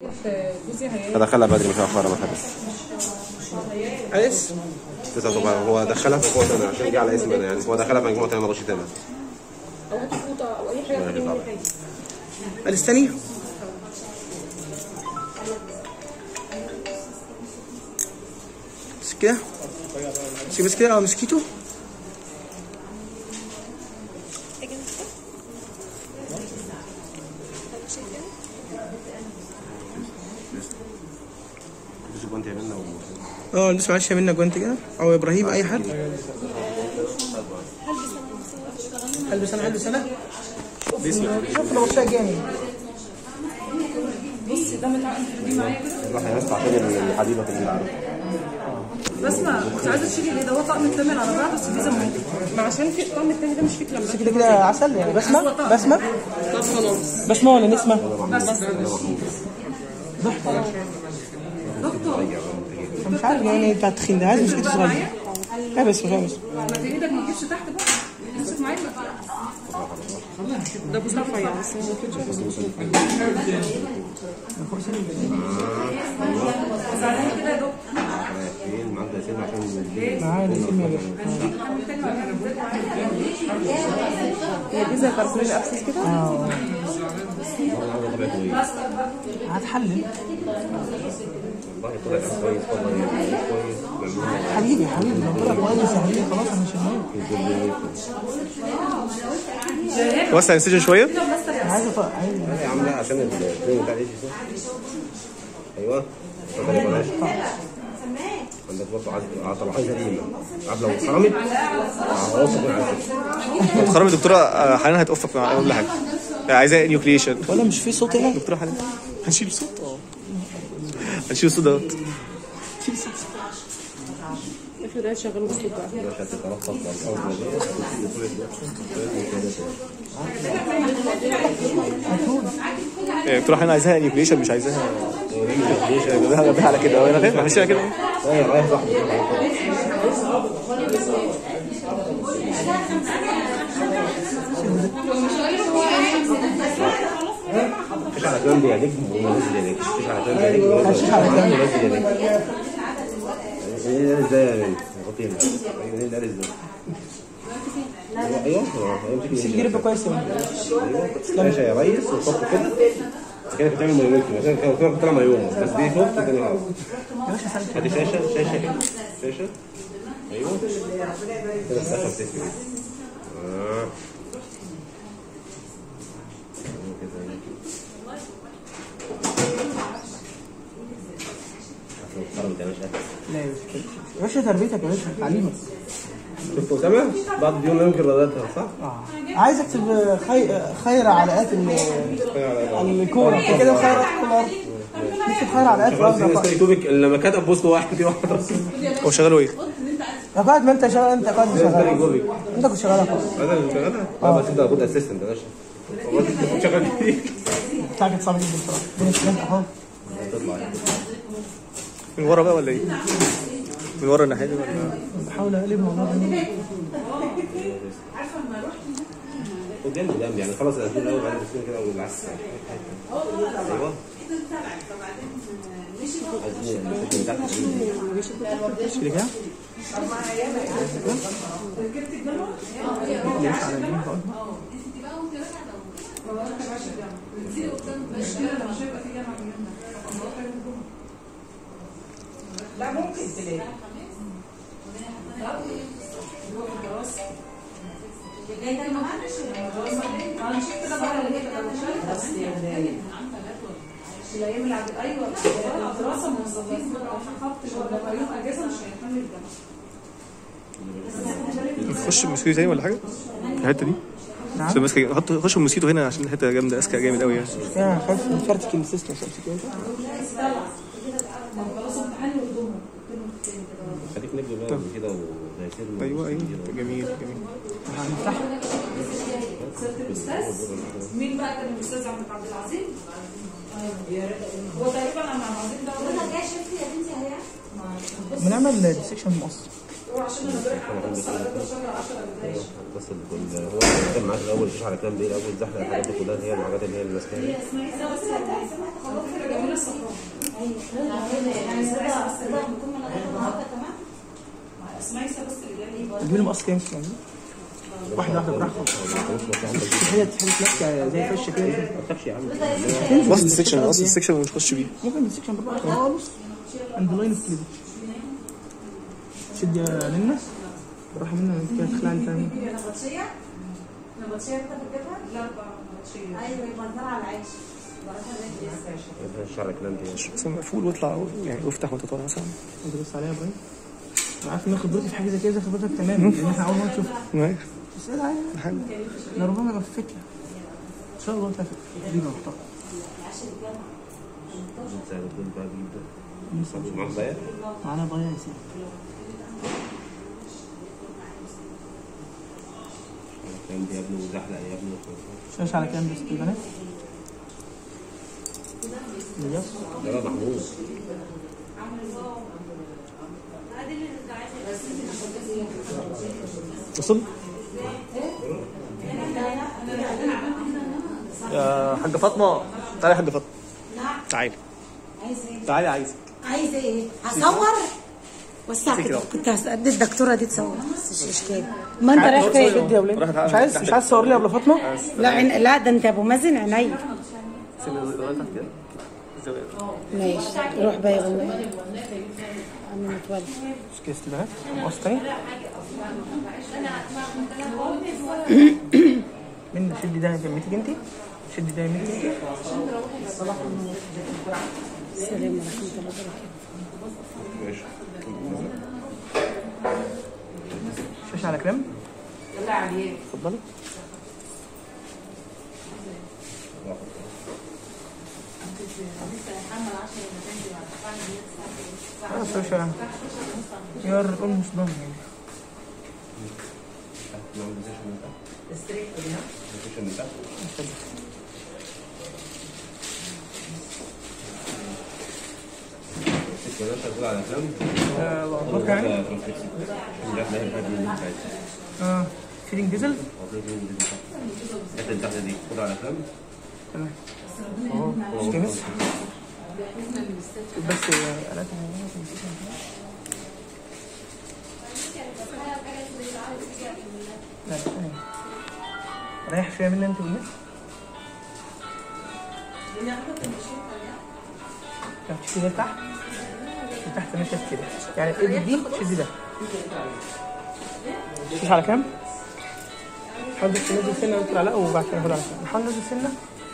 جوزي هيا هدخلها بدري مش هاخرها مدرسة عايز تسعة صبح هو دخلها في قوة أنا عشان جه على اسمي أنا يعني هو دخلها في مجموعة أنا ما رضيتش تاني او هاتي فوطه او اي حاجه تانية من حاجه عايز تاني بس كده سيب بس كده اه مسكيتو بس كنت عملنا اه نسمع معلش منا جوانت كده او ابراهيم اي حد هلبس انا هلبس انا شوف لو وشها جامد بصي ده متعقد دي معايا كده راح ينفع تاني الحديدة في العالم بسمع كنت عايزه تشيلي ليه ده هو طقم التامن على بعض بس في زمان ما عشان في الطقم التاني ده مش فيه كلام كده كده عسل يعني بسمة بسمة طب خلاص بسمة ولا نسمة؟ بس أنا مش عارف يعني بتاع التخين ده عايز مسكيتو صغير لا بس مش عارف ما في ايدك ما تجيبش تحت بقى امسك معايا ده بوز رفيع بس هو ما كنتش بس على كده يا دكتور ايه المعدة يا سيدنا عشان الدنيا معايا نسمة يا باشا هي دي زي كاركولين ابسس كده اه طبيعي كويس هتحلل والله طلع كويس والله كويس بيعملوا حبيبي حبيبي لو طلع كويس يا حبيبي خلاص انا شغال وسع السجن شوية انا عايز أف- عايز يا عم لا عشان الفيلم بتاع الايش ايوه اتفضل يا بلاش عندك برضه عايز طبعا جريمه عارف لو اتخرمت هوصف من عايز لو اتخرجت دكتوره آه، حنان هتقفك مع كل حاجه عايزاه نيوكليشن ولا مش في صوت هنا دكتوره حنان هنشيل صوت اه هنشيل الصوت دوت افرض عايز شغاله بالصوت بقى مش هتترخص للارض آه، دكتوره حنان عايزاها نيوكليشن مش عايزاها ده ده على كده انا فاهم هنشيلها كده رايح رايح صاحبي مش على جنب يا نجم ونزل يا نجم مش على جنب يا نجم هشيش على جنب. ونزل يا نجم ايه ده ازاي يا بنت غطينا ايوه ايه ده ازاي ايوه ايوه ايوه بس الجرب كويس يا ولد. ماشي يا ريس وحط كده كده بتعمل مايومتر عشان كده كده بتطلع مايوم بس دي شفت تاني غلط يا باشا سلك ادي شاشه شاشه كده شاشه ايوه كده الشاشه بتفرق آه. أيوة كده، أيوة كده. لو اتخرجت يا باشا لا يا باشا يا باشا تربيتك يا باشا تعليمك شفت اسامه بعد اليوم لا يمكن ردتها صح؟ اه عايز اكتب خي... خير علاقات ال- الكوره كده خير الكوره نكتب خير علاقات خلاص الارض الناس يوتيوبك لما كتب بوست واحد في واحد راسه هو شغاله ايه؟ يا قائد ما انت شغال انت قائد ده شغال يجوبك انت كنت شغال اخويا هذا اللي شغالها؟ لا بس انت المفروض اسيستنت يا باشا والله انت كنت شغال كتير بتاعك صعب جدا بصراحه بين الكلام اهو تطلع يعني. من ورا بقى ولا ايه؟ من ورا الناحيه دي ولا بحاول اقلب الموضوع ده قدام قدام يعني خلاص الاسبوع الاول بعدين الاسبوع كده اول العكس ايوه عايزين الست اللي تحت دي. كده كده لا ممكن تلاقي الايام اللي عدت ايوه الدراسه موظفين عشان خط ولا يوم اجازه مش هيحمل الجامعه نخش بموسكيتو تاني ولا حاجه؟ الحته دي عشان ماسكه حط خش بموسكيتو هنا عشان الحته جامده ماسكه جامد قوي يعني يا خايف من فرتك السيستم خلاص امتحان وهدومهم خليك نجم بقى من كده وغير ايوه ايوه جميل جميل سيره الاستاذ مين بقى كان الاستاذ عبد عبد العظيم؟ هو تقريبا عبد العظيم ده هو بنعمل ديسكشن مقص هو عشان انا امبارح قعدت بس على ده شهر 10 دقايق بس ال- هو كان معاك الاول مش على كلام ده الاول زحله الحاجات دي كلها هي الحاجات اللي هي اللي ماسكاها جميله الصفحه اسمايسه بس اللي جايه تجيب لي مقص كام يعني واحده واحده براحتك هي تحس لك زي فشه كده ما تخافش يا عم وسط السكشن وسط السكشن مش خش بيه ممكن السكشن بالراحه خالص عند لاين اوف كليفج شد يا لنا بالراحه منها انت كده تخلع لي تاني نبطشية؟ نبطشية انت بتجيبها؟ لا بقى بتشيل. ايوه يبقى نزرع على العيش بعرفها زي الشعر كلام كده بس مقفول واطلع يعني وافتح وانت طالع مثلا انت بص عليها يا ابراهيم انا عارف ان خبرتي في حاجه زي كده خبرتك تمام لان احنا اول مره نشوفها ماشي. بس ايه ده عادي حلو. انا ربما لفت لك ان شاء الله تلفت دي محترمه زي ما تقول بقى بيبدا معاك ضيق معانا ضياع يا سيدي كلام دي يا ابني وزحلق يا ابني شاش على كام بس البنات الياس ده بقى محمود وصل يا حاجة فاطمة تعالي يا حاجة فاطمة تعالي عايز ايه؟ تعالي عايزك عايز ايه؟ هصور؟ وسع كده. كده كنت هسأل الدكتورة دي تصور بس مش اشكال ما انت رايح فين؟ شد يا ولاد مش عايز مش عايز تصور لي قبل فاطمه لا عين- لا ده انت ابو مازن عينيا سن لغاية تحت كده الزاوية. ماشي روح بقى يا غنى عم متولي مش كده استبعاد مقص تاني من شد ده يمتك انت شد ده يمتك انت السلام ورحمة الله وبركاته ماشي شاش على كريم لا عليك اتفضلي خلاص يا باشا يا رب اولموست دون يعني ما عنديش من تحت مفيش من تحت السكة ده تقول على كلام آه، الله اكبر يعني ده ترانسفيكسي جات لها الحاجة دي بتاعتها اه فيلينج ديزل الحتة اللي تحت دي خد على كلام تمام اهو مش كده بس آلات لا ثانية. ريح شوية مني انت والناس طب تشيل ده تحت تحت مش كده يعني ايدي دي شد ده شوف على كام؟ حاول بس تنزل سنة وتطلع لا وبعد كده خد على كام حاول ننزل سنة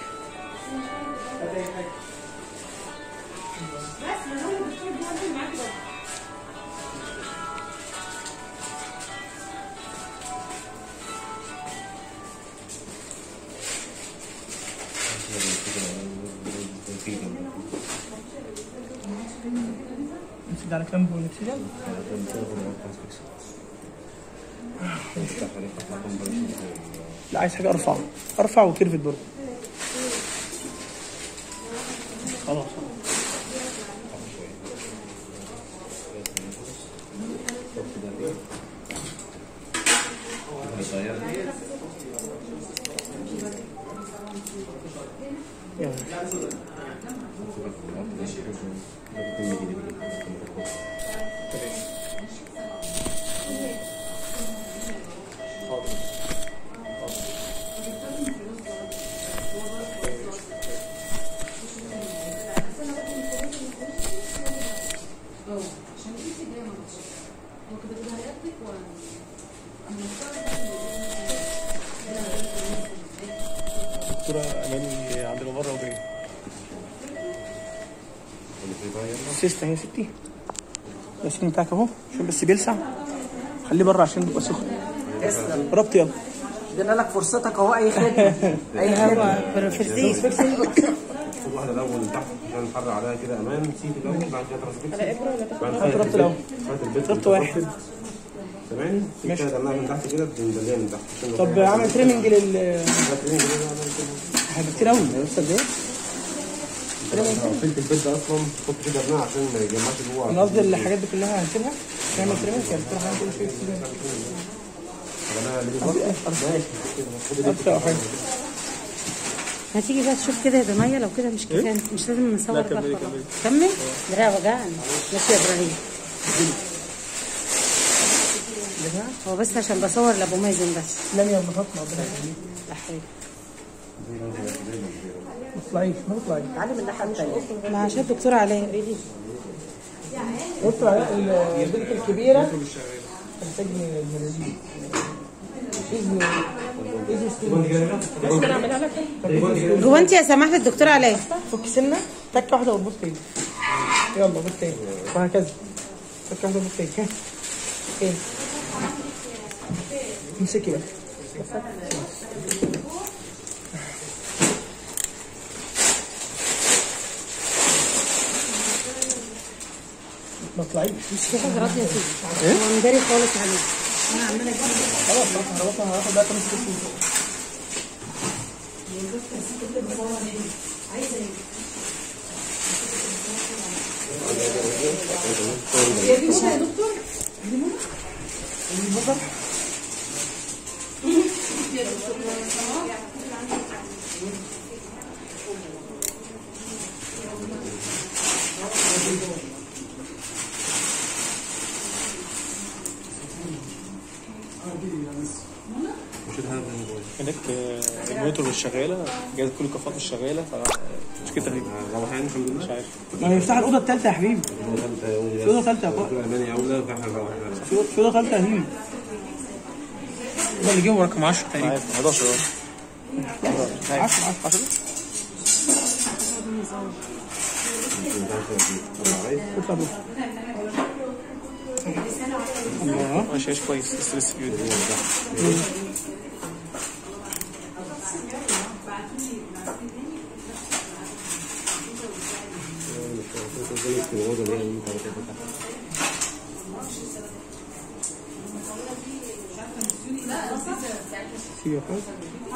نسد على كام بونكسجين لا عايز حاجة أرفع أرفع وكيرفت برضه خلاص يلا دكتورة أماني عندنا بره وجاية السيستم يا ستي السيستم بتاعك اهو عشان بس بيلسع خليه بره عشان يبقى سخن ربط يلا ادينا لك فرصتك اهو اي خدمه اي خدمه بروفيسير خد واحدة الأول من تحت عشان نحرر عليها كده أمان سيت الأول بعد كده ترانسفيكسي بعد هات ربط الأول البيت ربط واحد سامعني؟ ماشي. كده تعملها من تحت كده بندليها من تحت عشان لو طب في حاجة عمل تريمنج لل فاكرين كده نعمل كده. حاجة كتير قوي بس قد ايه؟ فلت البيت ده اصلا حط كده ابنها عشان ما يجمعش جوه انا قصدي الحاجات دي كلها هنسيبها نعمل تريمنج يعني تروح نعمل كل شيء كده انا اللي قصدي ايه؟ ماشي أبدأ أو حاجة هتيجي بقى تشوف كده يا دمية لو كده مش كفايه مش لازم نصور لا، بقى كملي، خلاص كملي. كمل دراع وجعني ماشي يا ابراهيم هو بس عشان بصور لابو مازن بس لم يوم فاطمه ربنا يخليك لا حبيبي ما تطلعيش ما تطلعيش تعالي من الناحيه الثانيه ما عشان الدكتور علاء دكتور علاء البنت الكبيره تحتاج المناديل اذن اذن ستيل هو انت يا سماحه الدكتور علاء فك سنه تكه واحده وتبص تاني يلا بص تاني وهكذا تكه واحده وتبص تاني ها. تاني امسكي بقى ما تطلعيش مش في حاجه راضيه فيه هو مداري خالص عليه خلاص خلاص خلاص انا هاخد بقى خمس ست شهور هناك آه، الموتور مش شغاله جهاز كل الكفاءات مش شغاله فمشكله تهريب روحان الحمد لله مش عارف ما يفتح الاوضه الثالثه يا حبيبي في اوضه ثالثه يا اخويا الالماني اولى فاحنا روحنا في في اوضه ثالثه يا حبيبي ده اللي جه هو رقم 10 تقريبا عارف 11 اه 10 10 اطلع بص الله ماشي عايش كويس ستريس فيو في يا اخويا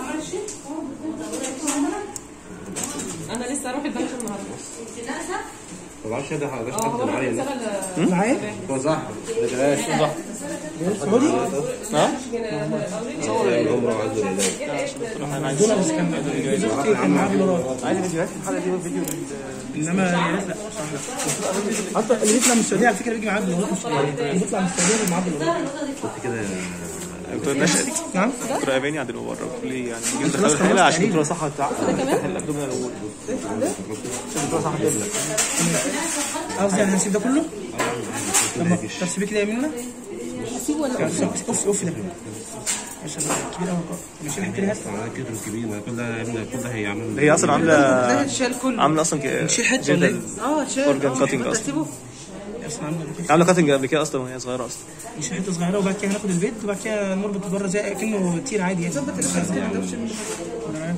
انا لسه اروح البنك النهارده طبعا ده حاجه حد معايا معايا هو صح ما جاش صح سعودي ها؟ العمره وعز العلاج انا عايز دول بس كان زوجتي كان معاه دولارات عايز فيديوهات الحلقه دي فيديو انما يا ريت لا صح لا حتى اللي بيطلع من السعوديه على فكره بيجي معاه دولارات مش اللي بيطلع من السعوديه بيجي معاه دولارات كنت كده دكتور نشأت نعم دكتور اماني عندنا بره كليه يعني خلاص دخلت الحلقه خلاص عشان تقريبا. دكتوره صح تفتح الابدومين الاول دكتوره صح تبدا قصدي يعني هنسيب ده كله طب طب سيبيه كده يا منى اسيبه ولا اوف اوف ده مش كبير قوي مش الحته اللي هات على كتر كبير ما كل ده يا ابني كل ده هيعمل هي اصلا عامله شال كله عامله اصلا ك- شيل حته ولا ايه؟ اه شال اورجان آه، كاتنج انت اصلا سيبه اصلا عامله عامله كاتنج قبل كده اصلا وهي صغيره اصلا مش حته صغيره وبعد كده هناخد البيت وبعد كده نربط بره زي كانه تير عادي يعني ظبط ده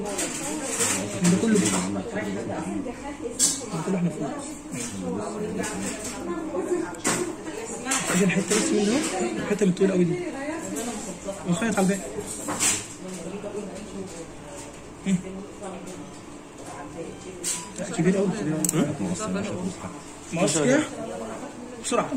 كله ده كله احنا فوق اجي الحته بس من هنا الحته اللي طويله قوي دي ونخيط على الباقي إيه؟ لا، كبير قوي كبير قوي مقص كده بسرعه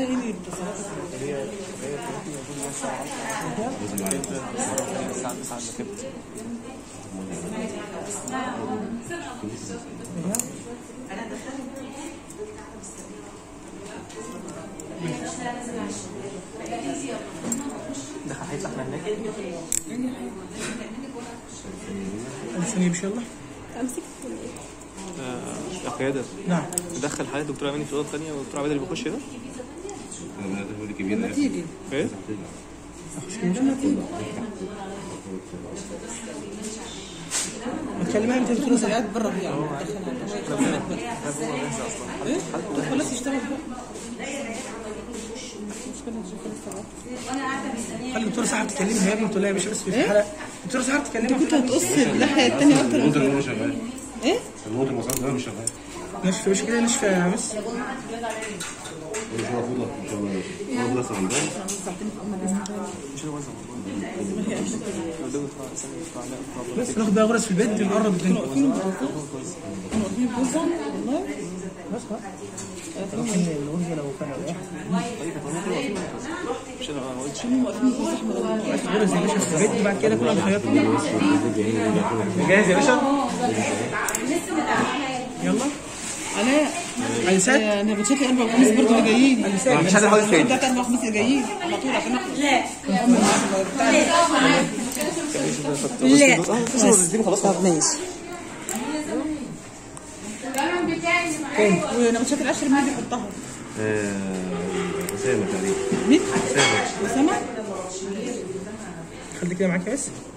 دخل هيطلع احنا هناك ثانيه ان شاء الله يا قياده نعم دخل حالة دكتور اماني في الاوضه الثانيه والدكتور عبيد اللي بيخش هنا ده كبير تيجي ايه ما تكلمها انت بتقول خلاص قاعد بره يعني ايه خلاص يشتغل بقى خلي الدكتوره سحر تكلمها يا ابني تقول لها يا باشا بس في الحلقه الدكتوره سحر تكلمها كنت هتقص الناحيه الثانيه اكتر الموتور اللي هو شغال ايه الموتور المصاب ده مش شغال ناشفه مش كده ناشفه يا بس مش موجود مش موجود اصلا عندهم بس ناخد بقى غرز في البيت نقرب الدنيا والله بس خلاص ممكن الوجه لو كان مش انا ما قلتش غرز يا باشا في البيت بعد كده كلها بخياطة جاهز يا باشا يلا انا انسات انا بتشوف اربع خميس برضه اللي جايين مش هذا خالص تاني ده اربع خميس اللي جايين على طول عشان اخلص لا خلاص طب ماشي وانا بتشوف الاشهر مين بيحطها اسامه تقريبا مين؟ اسامه خليك كده معاك بس